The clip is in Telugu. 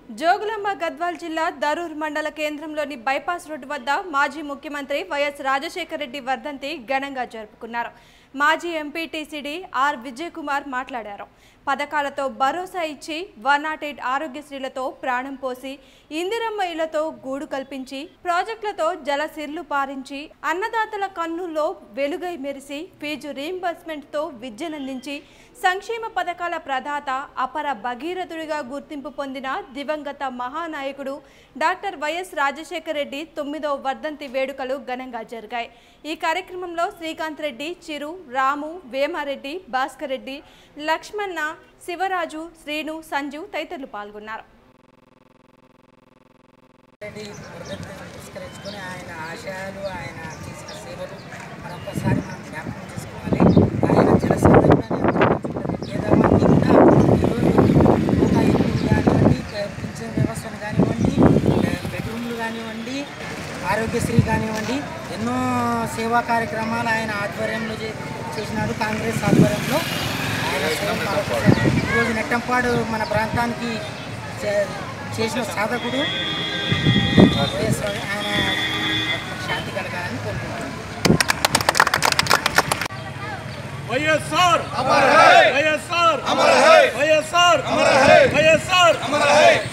జోగులాంబ గద్వాల్ జిల్లా దరూర్ మండల కేంద్రంలోని బైపాస్ రోడ్డు వద్ద మాజీ ముఖ్యమంత్రి వైఎస్ రాజశేఖర రెడ్డి వర్ధంతి ఘనంగా జరుపుకున్నారు మాజీ ఎంపీటీసీడీ ఆర్ విజయ్ కుమార్ మాట్లాడారు పథకాలతో భరోసా ఇచ్చి వన్ నాట్ ఎయిట్ ఆరోగ్యశ్రీలతో ప్రాణం పోసి ఇందిరమ్మ ఇళ్లతో గూడు కల్పించి ప్రాజెక్టులతో జలసిర్లు పారించి అన్నదాతల కన్నుల్లో వెలుగై మెరిసి ఫీజు రీయింబర్స్మెంట్తో విద్యనందించి సంక్షేమ పథకాల ప్రదాత అపర భగీరథుడిగా గుర్తింపు పొందిన దివంగత మహానాయకుడు డాక్టర్ వైఎస్ రాజశేఖర రెడ్డి తొమ్మిదవ వర్ధంతి వేడుకలు ఘనంగా జరిగాయి ఈ కార్యక్రమంలో శ్రీకాంత్ రెడ్డి చిరు రాము వేమారెడ్డి భాస్కర్ రెడ్డి లక్ష్మణ శివరాజు శ్రీను సంజు తదితరులు పాల్గొన్నారు రెడ్డి వర్ధంతిని పురస్కరించుకొని ఆయన ఆశయాలు ఆయన చేసిన సేవలు మరొకసారి మనం జ్ఞాపకం చేసుకోవాలి ఆయన జనసాధారణ పేదవాళ్ళకి కూడా ఈరోజు ఒక ఇల్లు కానివ్వండి పింఛన్ వ్యవస్థను కానివ్వండి బెడ్రూమ్లు కానివ్వండి ఆరోగ్యశ్రీ కానివ్వండి ఎన్నో సేవా కార్యక్రమాలు ఆయన ఆధ్వర్యంలో చే- చేసినాడు కాంగ్రెస్ ఆధ్వర్యంలో ఆయన సేవ- ఈరోజు నెట్టంపాడు మన ప్రాంతానికి చే- చేసిన సాధకుడు వైఎస్ఆర్ ఆయన శాంతి కలగాలని కోరుకుంటున్నాను వైఎస్ఆర్ వైఎస్ఆర్ వైఎస్ఆర్ వైఎస్ఆర్